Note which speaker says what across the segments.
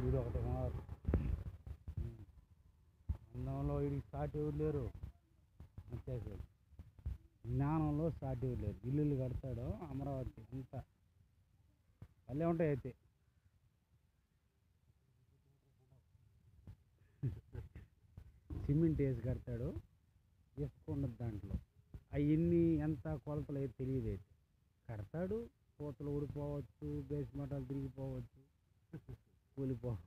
Speaker 1: వీడు ఒకటి ఉన్నారు అందంలో వీడికి సాటి ఎవరు లేరు వచ్చేసాడు జ్ఞానంలో సాటి ఎవరు లేరు ఇల్లులు కడతాడు అమరావతి అంతా భలే ఉంటాయి అయితే సిమెంట్ వేసి కడతాడు ఇసుక ఉండదు దాంట్లో అవన్నీ ఎంత కొలతలు అయితే తెలియదు అయితే కడతాడు పూతలు ఊడిపోవచ్చు బేస్ మటాలు తిరిగిపోవచ్చు కూలిపోవచ్చు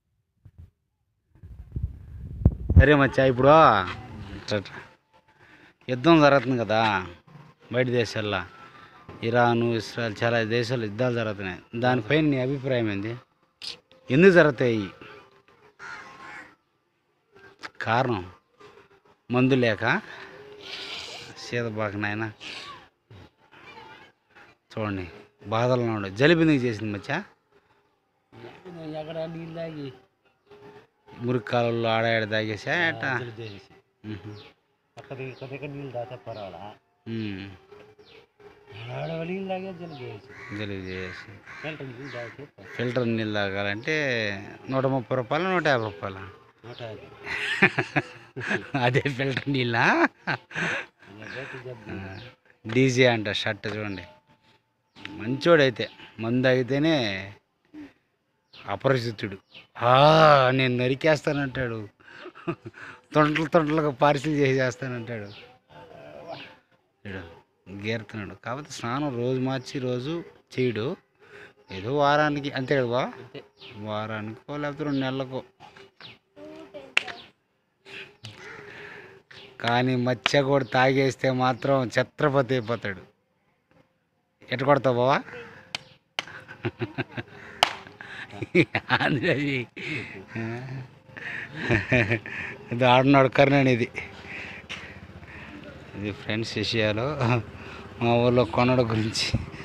Speaker 1: సరే మచ్చా ఇప్పుడు ఇట్లా యుద్ధం జరుగుతుంది కదా బయట దేశాల్లో ఇరాను ఇస్రాయల్ చాలా దేశాలు యుద్ధాలు జరుగుతున్నాయి దానిపైన నీ అభిప్రాయం ఏంది ఎందుకు జరుగుతాయి ఇవి? కారణం మందు లేక సీతబాక నాయన చూడండి బాధలు ఉన్నాడు జలుబు ఎందుకు చేసింది మచ్చా
Speaker 2: ఎక్కడ నీళ్ళు తాగి
Speaker 1: మురికి కాలంలో ఆడ ఆడ తాగేసా ఎట్ట
Speaker 2: చేసేసి
Speaker 1: ఉహు.
Speaker 2: అక్కడ ఇక్కడ దగ్గర నీళ్ళు తాగితే పర్వాలా
Speaker 1: ఉమ్.
Speaker 2: ఆడ నీళ్ళు తాగే జలు చేసి
Speaker 1: జలుబు చేసి
Speaker 2: ఫిల్టర్ నీళ్ళు తాగితే
Speaker 1: ఫిల్టర్ నీళ్ళు తాగాలంటే నూట ముప్పై రూపాయలు నూట యాభై రూపాయలు
Speaker 2: నూట యాభై
Speaker 1: అదే ఫిల్టర్ నీళ్ళా
Speaker 2: రేటు జబ్బు
Speaker 1: డీజే అంట షర్ట్ చూడండి మంచోడైతే మందు తాగితేనే అపరిచితుడు ఆ, నేను నరికేస్తానంటాడు తొంటలు తొంటలుగా పార్సిల్ చేసేస్తానంటాడు చూడు గేరుతున్నాడు కాకపోతే స్నానం రోజు మార్చి రోజు చేయడు ఏదో వారానికి అంతే కదా బా
Speaker 2: అంతే
Speaker 1: వారానికో లేకపోతే రెండు నెలలకో కానీ మచ్చ కూడా తాగేస్తే మాత్రం ఛత్రపతి అయిపోతాడు ఎట్ట కొడతావు బావా ఆంధ్రాజీ ఇది ఆడున్నాడు కర్ణన్ ఇది ఇది ఫ్రెండ్స్ విషయాలు మా ఊళ్ళో కొనడ గురించి